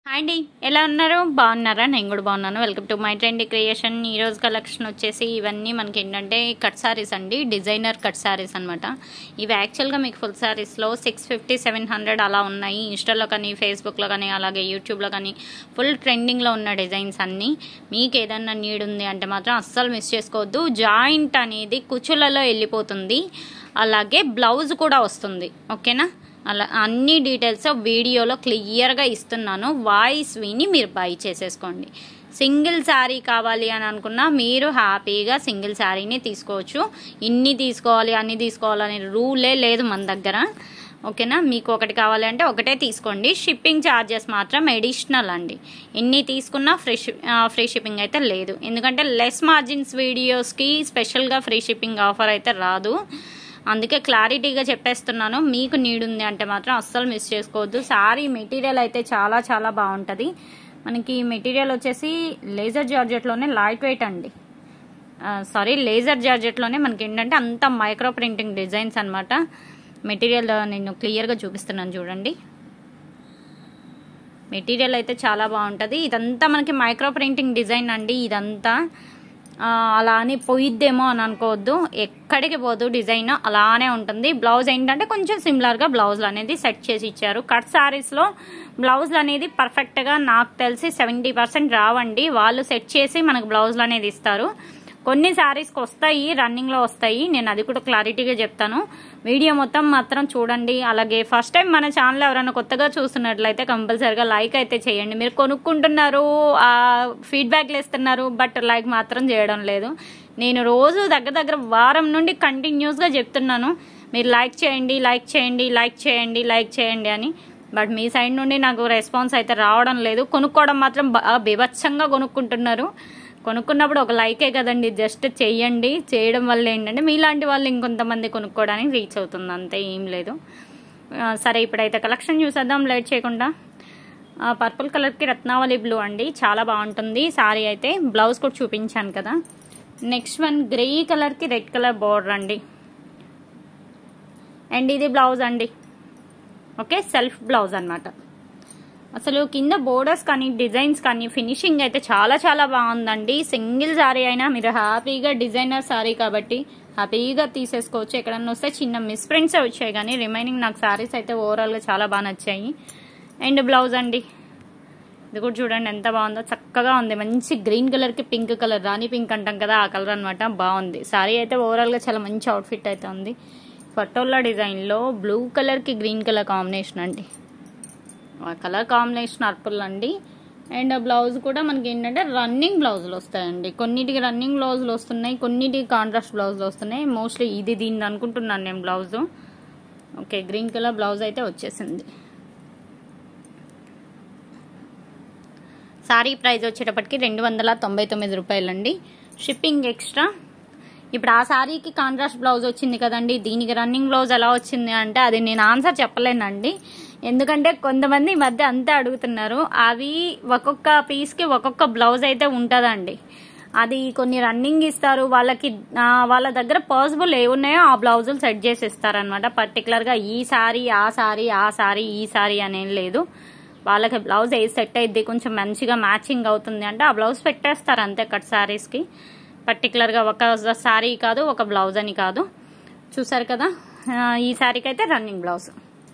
hi అండి ఎలా ఉన్నారు బాగున్నారా నేను కూడా బాగున్నాను welcome to my trend creation ఈరోజు కలెక్షన్ వచ్చేసి ఇవన్నీ మనకి ఏంటంటే కట్ సారీస్ అండి డిజైనర్ కట్ సారీస్ అనమాట ఇవి యాక్చువల్గా మీకు ఫుల్ సారీస్లో సిక్స్ ఫిఫ్టీ సెవెన్ హండ్రెడ్ అలా ఉన్నాయి ఇన్స్టాలో కానీ ఫేస్బుక్లో కానీ అలాగే యూట్యూబ్లో కానీ ఫుల్ ట్రెండింగ్లో ఉన్న డిజైన్స్ అన్నీ మీకు ఏదన్నా నీడ్ ఉంది అంటే మాత్రం అస్సలు మిస్ చేసుకోవద్దు జాయింట్ అనేది కుచులలో వెళ్ళిపోతుంది అలాగే బ్లౌజ్ కూడా వస్తుంది ఓకేనా అలా అన్ని డీటెయిల్స్ వీడియోలో క్లియర్గా ఇస్తున్నాను వాయిస్ విని మీరు బై చేసేసుకోండి సింగిల్ శారీ కావాలి అని అనుకున్నా మీరు హ్యాపీగా సింగిల్ శారీని తీసుకోవచ్చు ఇన్ని తీసుకోవాలి అన్ని తీసుకోవాలనే రూలే లేదు మన దగ్గర ఓకేనా మీకు ఒకటి కావాలి అంటే ఒకటే తీసుకోండి షిప్పింగ్ ఛార్జెస్ మాత్రం ఎడిషనల్ అండి ఎన్ని తీసుకున్నా ఫ్రీ ఫ్రీ షిప్పింగ్ అయితే లేదు ఎందుకంటే లెస్ మార్జిన్స్ వీడియోస్కి స్పెషల్గా ఫ్రీ షిప్పింగ్ ఆఫర్ అయితే రాదు అందుకే క్లారిటీగా చెప్పేస్తున్నాను మీకు నీడ్ ఉంది అంటే మాత్రం అస్సలు మిస్ చేసుకోవద్దు సారీ మెటీరియల్ అయితే చాలా చాలా బాగుంటుంది మనకి మెటీరియల్ వచ్చేసి లేజర్ జార్జెట్లోనే లైట్ వెయిట్ అండి సారీ లేజర్ జార్జెట్లోనే మనకి ఏంటంటే అంత మైక్రో ప్రింటింగ్ డిజైన్స్ అనమాట మెటీరియల్ నేను క్లియర్గా చూపిస్తున్నాను చూడండి మెటీరియల్ అయితే చాలా బాగుంటుంది ఇదంతా మనకి మైక్రో ప్రింటింగ్ డిజైన్ అండి ఇదంతా అలా అని పోయిద్దేమో అని అనుకోవద్దు ఎక్కడికి పోదు డిజైన్ అలానే ఉంటుంది బ్లౌజ్ ఏంటంటే కొంచెం సిమిలర్గా బ్లౌజ్లు అనేది సెట్ చేసి ఇచ్చారు కట్ శారీస్లో బ్లౌజ్లు అనేది పర్ఫెక్ట్గా నాకు తెలిసి సెవెంటీ పర్సెంట్ రావండి వాళ్ళు సెట్ చేసి మనకు బ్లౌజ్లు అనేది ఇస్తారు కొన్ని శారీస్కి వస్తాయి రన్నింగ్లో వస్తాయి నేను అది కూడా క్లారిటీగా చెప్తాను వీడియో మొత్తం మాత్రం చూడండి అలాగే ఫస్ట్ టైం మన ఛానల్ ఎవరైనా కొత్తగా చూస్తున్నట్లయితే కంపల్సరిగా లైక్ అయితే చేయండి మీరు కొనుక్కుంటున్నారు ఫీడ్బ్యాక్లు ఇస్తున్నారు బట్ లైక్ మాత్రం చేయడం లేదు నేను రోజు దగ్గర దగ్గర వారం నుండి కంటిన్యూస్గా చెప్తున్నాను మీరు లైక్ చేయండి లైక్ చేయండి లైక్ చేయండి లైక్ చేయండి అని బట్ మీ సైడ్ నుండి నాకు రెస్పాన్స్ అయితే రావడం లేదు కొనుక్కోవడం మాత్రం బీభత్సంగా కొనుక్కుంటున్నారు కొనుక్కున్నప్పుడు ఒక లైకే కదండి జస్ట్ చెయ్యండి చేయడం వల్ల ఏంటంటే మీలాంటి వాళ్ళు ఇంకొంతమంది కొనుక్కోవడానికి రీచ్ అవుతుంది అంతే ఏం లేదు సరే ఇప్పుడైతే కలెక్షన్ చూసేద్దాం లేట్ చేయకుండా పర్పుల్ కలర్కి రత్నావళి బ్లూ అండి చాలా బాగుంటుంది సారీ అయితే బ్లౌజ్ కూడా చూపించాను కదా నెక్స్ట్ వన్ గ్రే కలర్కి రెడ్ కలర్ బోర్డర్ అండి అండ్ ఇది బ్లౌజ్ అండి ఓకే సెల్ఫ్ బ్లౌజ్ అనమాట అసలు కింద బోర్డర్స్ కానీ డిజైన్స్ కానీ ఫినిషింగ్ అయితే చాలా చాలా బాగుందండి సింగిల్ శారీ అయినా మీరు హ్యాపీగా డిజైనర్ శారీ కాబట్టి హ్యాపీగా తీసేసుకోవచ్చు ఎక్కడన్నా వస్తే చిన్న మిస్ ప్రింట్స్ వచ్చాయి కానీ రిమైనింగ్ నాకు శారీస్ అయితే ఓవరాల్గా చాలా బాగా నచ్చాయి అండ్ బ్లౌజ్ అండి ఇది కూడా చూడండి ఎంత బాగుందో చక్కగా ఉంది మంచి గ్రీన్ కలర్కి పింక్ కలర్ రాణి పింక్ అంటాం కదా ఆ కలర్ అనమాట బాగుంది శారీ అయితే ఓవరాల్గా చాలా మంచి అవుట్ఫిట్ అయితే ఉంది పటోలా డిజైన్లో బ్లూ కలర్కి గ్రీన్ కలర్ కాంబినేషన్ అండి కలర్ కాంబినేషన్ అర్పుల్ అండి అండ్ బ్లౌజ్ కూడా మనకి ఏంటంటే రన్నింగ్ బ్లౌజులు వస్తాయండి కొన్నిటికి రన్నింగ్ బ్లౌజులు వస్తున్నాయి కొన్నిటికి కాంట్రాస్ట్ బ్లౌజులు వస్తున్నాయి మోస్ట్లీ ఇది దీన్ని అనుకుంటున్నాను నేను blouse okay green colour blouse అయితే వచ్చేసింది సారీ ప్రైస్ వచ్చేటప్పటికి రెండు వందల తొంభై తొమ్మిది రూపాయలండి షిప్పింగ్ ఎక్స్ట్రా ఇప్పుడు ఆ శారీకి కాంట్రాస్ట్ బ్లౌజ్ వచ్చింది కదండి దీనికి రన్నింగ్ బ్లౌజ్ ఎలా వచ్చింది అంటే అది నేను ఆన్సర్ చెప్పలేనండి ఎందుకంటే కొంతమంది ఈ మధ్య అంతే అడుగుతున్నారు అవి ఒక్కొక్క పీస్కి ఒక్కొక్క బ్లౌజ్ అయితే ఉంటుందండి అది కొన్ని రన్నింగ్ ఇస్తారు వాళ్ళకి వాళ్ళ దగ్గర పాసిబుల్ ఏ ఉన్నాయో ఆ బ్లౌజులు సెట్ చేసి ఇస్తారనమాట పర్టికులర్గా ఈ సారీ ఆ సారీ ఆ సారీ ఈ సారీ అనేం లేదు వాళ్ళకి బ్లౌజ్ ఏ సెట్ అయింది కొంచెం మంచిగా మ్యాచింగ్ అవుతుంది అంటే ఆ బ్లౌజ్ పెట్టేస్తారు అంతే కట్ శారీస్కి పర్టికులర్గా ఒక శారీ కాదు ఒక బ్లౌజ్ అని కాదు చూసారు కదా ఈ శారీకి అయితే రన్నింగ్ బ్లౌజ్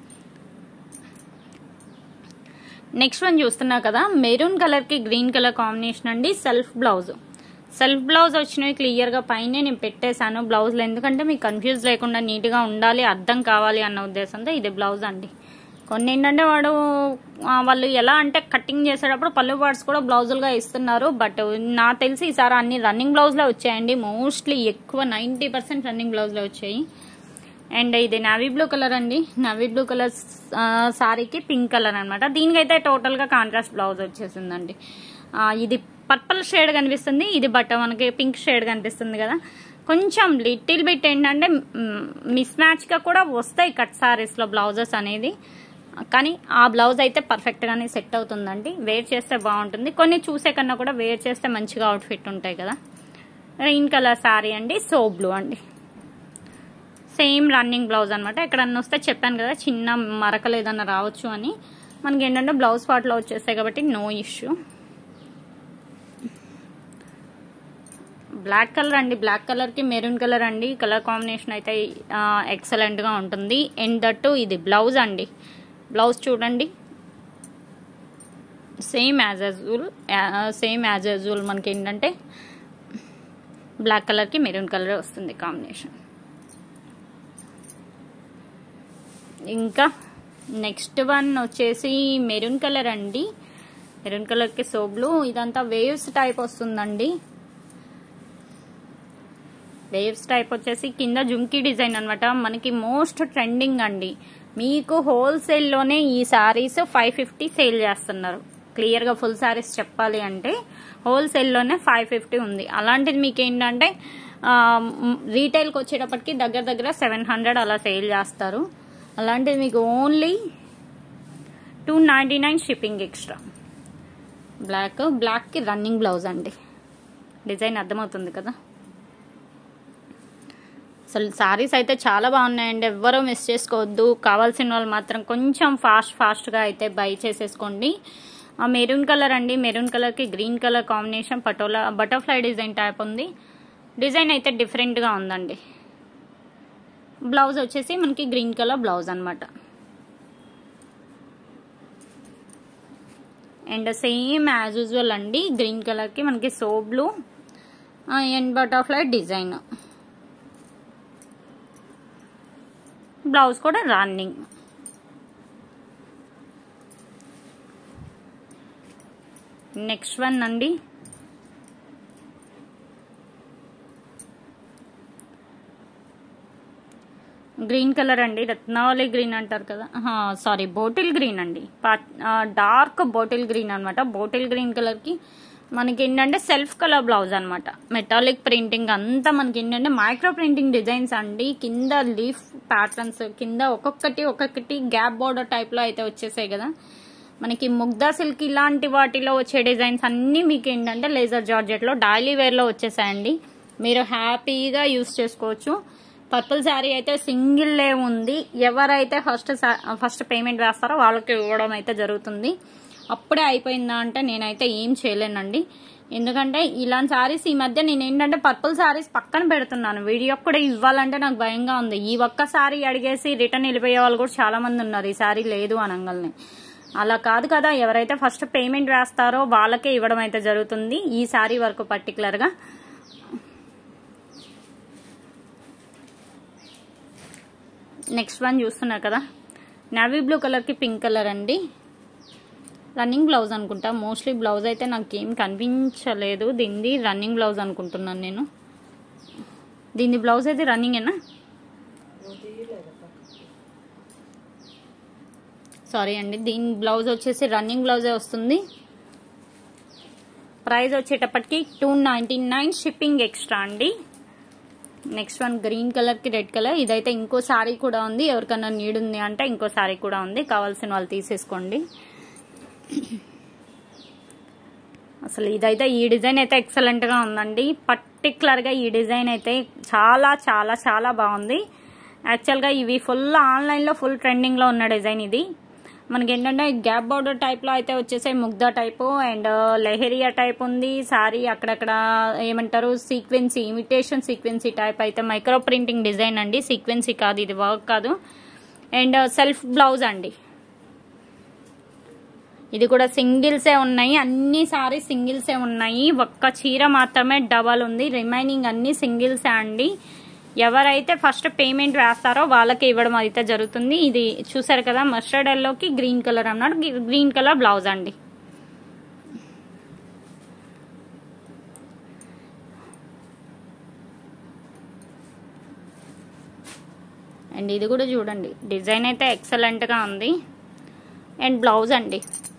నెక్స్ట్ వన్ చూస్తున్నా కదా మెరూన్ కలర్కి గ్రీన్ కలర్ కాంబినేషన్ అండి సెల్ఫ్ బ్లౌజ్ సెల్ఫ్ బ్లౌజ్ వచ్చినవి క్లియర్గా పైనే నేను పెట్టేశాను బ్లౌజ్లో ఎందుకంటే మీకు కన్ఫ్యూజ్ లేకుండా నీట్గా ఉండాలి అర్థం కావాలి అన్న ఉద్దేశంతో ఇది బ్లౌజ్ అండి కొన్ని ఏంటంటే వాడు వాళ్ళు ఎలా అంటే కటింగ్ చేసేటప్పుడు పళ్ళు పార్ట్స్ కూడా బ్లౌజులుగా ఇస్తున్నారు బట్ నాకు తెలిసి ఈసారి అన్ని రన్నింగ్ బ్లౌజ్లో వచ్చాయండి మోస్ట్లీ ఎక్కువ నైంటీ పర్సెంట్ రన్నింగ్ బ్లౌజ్లో వచ్చాయి అండ్ ఇది నావీ బ్లూ కలర్ అండి నావీ బ్లూ కలర్ సారీకి పింక్ కలర్ అనమాట దీనికైతే టోటల్గా కాంట్రాస్ట్ బ్లౌజ్ వచ్చేసిందండి ఇది పర్పుల్ షేడ్ కనిపిస్తుంది ఇది బట్ట మనకి పింక్ షేడ్ కనిపిస్తుంది కదా కొంచెం లిటిల్ బిట్ ఏంటంటే మిస్ మ్యాచ్గా కూడా వస్తాయి కట్ సారీస్లో బ్లౌజెస్ అనేది కానీ ఆ బ్లౌజ్ అయితే పర్ఫెక్ట్గానే సెట్ అవుతుందండి వేర్ చేస్తే బాగుంటుంది కొన్ని చూసే కన్నా కూడా వేర్ చేస్తే మంచిగా అవుట్ఫిట్ ఉంటాయి కదా గ్రీన్ కలర్ శారీ అండి సో బ్లూ అండి సేమ్ రన్నింగ్ బ్లౌజ్ అనమాట ఎక్కడన్నా వస్తే చెప్పాను కదా చిన్న మరకలు ఏదన్నా రావచ్చు అని మనకి ఏంటంటే బ్లౌజ్ పార్ట్లో వచ్చేస్తాయి కాబట్టి నో ఇష్యూ బ్లాక్ కలర్ అండి బ్లాక్ కలర్కి మెరూన్ కలర్ అండి కలర్ కాంబినేషన్ అయితే ఎక్సలెంట్గా ఉంటుంది అండ్ దట్టు ఇది బ్లౌజ్ అండి బ్లౌజ్ చూడండి same as usual same as usual మనకి ఏంటంటే బ్లాక్ కలర్కి మెరూన్ కలర్ వస్తుంది కాంబినేషన్ ఇంకా నెక్స్ట్ వన్ వచ్చేసి మెరూన్ కలర్ అండి మెరూన్ కలర్కి సోబ్లు ఇదంతా వేవ్స్ టైప్ వస్తుందండి వేవ్స్ టైప్ వచ్చేసి కింద జుంకీ డిజైన్ అనమాట మనకి మోస్ట్ ట్రెండింగ్ అండి మీకు హోల్సేల్లోనే ఈ శారీస్ ఫైవ్ ఫిఫ్టీ సేల్ చేస్తున్నారు క్లియర్గా ఫుల్ శారీస్ చెప్పాలి అంటే హోల్సేల్లోనే ఫైవ్ ఫిఫ్టీ ఉంది అలాంటిది మీకు ఏంటంటే రీటైల్కి వచ్చేటప్పటికి దగ్గర దగ్గర సెవెన్ హండ్రెడ్ అలా సేల్ చేస్తారు అలాంటిది మీకు only two ninety nine shipping extra black బ్లాక్కి రన్నింగ్ బ్లౌజ్ అండి డిజైన్ అర్థమవుతుంది కదా అసలు సారీస్ అయితే చాలా బాగున్నాయండి ఎవ్వరూ మిస్ చేసుకోవద్దు కావాల్సిన వాళ్ళు మాత్రం కొంచెం ఫాస్ట్ ఫాస్ట్గా అయితే బై చేసేసుకోండి ఆ మెరూన్ కలర్ అండి మెరూన్ కలర్కి green colour combination patola butterfly design type ఉంది డిజైన్ అయితే డిఫరెంట్గా ఉందండి బ్లౌజ్ వచ్చేసి మనకి గ్రీన్ కలర్ బ్లౌజ్ అనమాట అండ్ సేమ్ యాజ్ యూజువల్ అండి గ్రీన్ కలర్కి మనకి సోబ్లు అండ్ బటర్ఫ్లై డిజైన్ బ్లౌజ్ కూడా రన్నింగ్ నెక్స్ట్ వన్ అండి గ్రీన్ కలర్ అండి రత్నావళి గ్రీన్ అంటారు కదా సారీ బోటిల్ గ్రీన్ అండి డార్క్ బోటిల్ గ్రీన్ అనమాట బోటిల్ గ్రీన్ కలర్కి మనకి ఏంటంటే సెల్ఫ్ కలర్ బ్లౌజ్ అనమాట మెటాలిక్ ప్రింటింగ్ అంతా మనకి ఏంటంటే మైక్రో ప్రింటింగ్ డిజైన్స్ అండి కింద లీఫ్ ప్యాటర్న్స్ కింద ఒక్కొక్కటి ఒక్కొక్కటి గ్యాప్ బోర్డర్ టైప్లో అయితే వచ్చేసాయి కదా మనకి ముగ్ధా సిల్క్ ఇలాంటి వాటిలో వచ్చే డిజైన్స్ అన్నీ మీకు ఏంటంటే లేజర్ జార్జెట్లో డైలీ వేర్లో వచ్చేసాయండి మీరు హ్యాపీగా యూస్ చేసుకోవచ్చు పర్పుల్ శారీ అయితే సింగిల్ లే ఉంది ఎవరైతే ఫస్ట్ ఫస్ట్ పేమెంట్ వేస్తారో వాళ్ళకి ఇవ్వడం అయితే జరుగుతుంది అప్పుడే అయిపోయిందా అంటే నేనైతే ఏం చేయలేనండి ఎందుకంటే ఇలాంటి శారీస్ ఈ మధ్య నేను ఏంటంటే పర్పుల్ శారీస్ పక్కన పెడుతున్నాను వీడియో కూడా ఇవ్వాలంటే నాకు భయంగా ఉంది ఈ ఒక్క శారీ అడిగేసి రిటర్న్ వెళ్ళిపోయే వాళ్ళు కూడా చాలా మంది ఉన్నారు ఈ శారీ లేదు అనగానే అలా కాదు కదా ఎవరైతే ఫస్ట్ పేమెంట్ వేస్తారో వాళ్ళకే ఇవ్వడం అయితే జరుగుతుంది ఈ శారీ వరకు పర్టికులర్గా నెక్స్ట్ వన్ చూస్తున్నారు కదా నావీ బ్లూ కలర్కి పింక్ కలర్ అండి రన్నింగ్ బ్లౌజ్ అనుకుంటా మోస్ట్లీ బ్లౌజ్ అయితే నాకు ఏం కనిపించలేదు దీనిది రన్నింగ్ బ్లౌజ్ అనుకుంటున్నాను నేను దీని బ్లౌజ్ అయితే రన్నింగేనా సారీ అండి దీని బ్లౌజ్ వచ్చేసి రన్నింగ్ బ్లౌజే వస్తుంది ప్రైస్ వచ్చేటప్పటికి two ninety nine shipping extra అండి నెక్స్ట్ వన్ గ్రీన్ కలర్కి రెడ్ కలర్ ఇదైతే ఇంకో శారీ కూడా ఉంది ఎవరికైనా నీడ్ ఉంది అంటే ఇంకో శారీ కూడా ఉంది కావాల్సిన వాళ్ళు తీసేసుకోండి అసలు ఇదైతే ఈ డిజైన్ అయితే ఎక్సలెంట్గా ఉందండి పర్టికులర్గా ఈ డిజైన్ అయితే చాలా చాలా చాలా బాగుంది యాక్చువల్గా ఇవి ఫుల్ ఆన్లైన్లో ఫుల్ ట్రెండింగ్లో ఉన్న డిజైన్ ఇది మనకి ఏంటంటే గ్యాప్ బార్డర్ టైప్లో అయితే వచ్చేసే Mugdha type and leheriya type ఉంది సారీ అక్కడక్కడ ఏమంటారు సీక్వెన్సీ ఇమిటేషన్ సీక్వెన్సీ టైప్ అయితే మైక్రో ప్రింటింగ్ డిజైన్ అండి సీక్వెన్సీ కాదు ఇది వర్క్ కాదు అండ్ సెల్ఫ్ బ్లౌజ్ అండి ఇది కూడా సింగిల్సే ఉన్నాయి అన్ని సారీ సింగిల్సే ఉన్నాయి ఒక్క చీర మాత్రమే డబల్ ఉంది రిమైనింగ్ అన్ని సింగిల్సే అండి ఎవరైతే ఫస్ట్ పేమెంట్ వేస్తారో వాళ్ళకి ఇవ్వడం అయితే జరుగుతుంది ఇది చూసారు కదా మస్టర్డ్ ఎల్లోకి గ్రీన్ కలర్ అన్నాడు గ్రీన్ కలర్ బ్లౌజ్ అండి అండ్ ఇది కూడా చూడండి డిజైన్ అయితే ఎక్సలెంట్గా ఉంది అండ్ బ్లౌజ్ అండి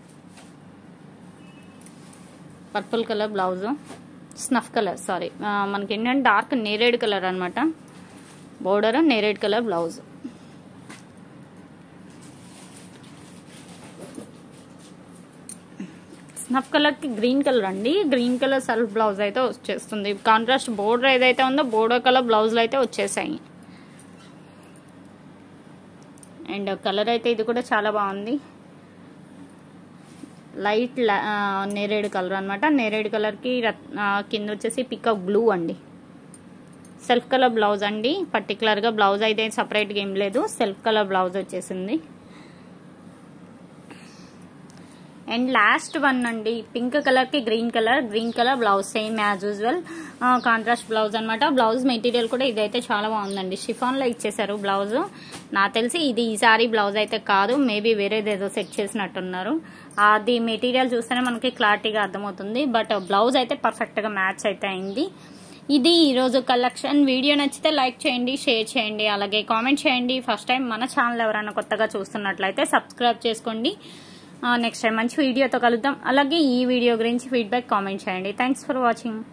purple colour blouse snuff colour sari మనకి ఏంటంటే డార్క్ నేరేడ్ కలర్ అనమాట బోర్డర్ నేరేడ్ కలర్ బ్లౌజ్ స్నఫ్ కలర్కి గ్రీన్ కలర్ అండి గ్రీన్ కలర్ సెల్ఫ్ బ్లౌజ్ అయితే వచ్చేస్తుంది కాంట్రాస్ట్ బోర్డర్ ఏదైతే ఉందో బోర్డర్ కలర్ బ్లౌజ్లు అయితే వచ్చేసాయి అండ్ కలర్ అయితే ఇది కూడా చాలా బాగుంది లైట్ లా- ఆ, నేరేడు కలర్ అనమాట నేరేడు కలర్కి రత్- ఆ, కింద వచ్చేసి పికప్ బ్లూ అండి సెల్ఫ్ కలర్ బ్లౌజ్ అండి పర్టికులర్గా బ్లౌజ్ అయితే సపరేట్గా ఏం లేదు సెల్ఫ్ కలర్ బ్లౌజ్ వచ్చేసింది అండ్ లాస్ట్ వన్ అండి పింక్ కలర్కి green colour green colour blouse same as usual contrast blouse అనమాట బ్లౌజ్ మెటీరియల్ కూడా ఇదైతే చాలా బాగుందండి షిఫాన్లో ఇచ్చేసారు బ్లౌజ్ నాకు తెలిసి ఇది ఈసారి బ్లౌజ్ అయితే కాదు మేబీ వేరేది ఏదో సెట్ చేసినట్టున్నారు అది మెటీరియల్ చూస్తేనే మనకి క్లారిటీగా అర్థమవుతుంది బట్ బ్లౌజ్ అయితే పర్ఫెక్ట్గా మ్యాచ్ అయితే అయింది ఇది ఈరోజు కలెక్షన్ వీడియో నచ్చితే లైక్ చేయండి షేర్ చేయండి అలాగే కామెంట్ చేయండి ఫస్ట్ టైం మన ఛానల్ ఎవరైనా కొత్తగా చూస్తున్నట్లయితే సబ్స్క్రైబ్ చేసుకోండి నెక్స్ట్ టైం మంచి వీడియోతో కలుద్దాం అలాగే ఈ వీడియో గురించి ఫీడ్బ్యాక్ కామెంట్ చేయండి థ్యాంక్స్ ఫర్ వాచింగ్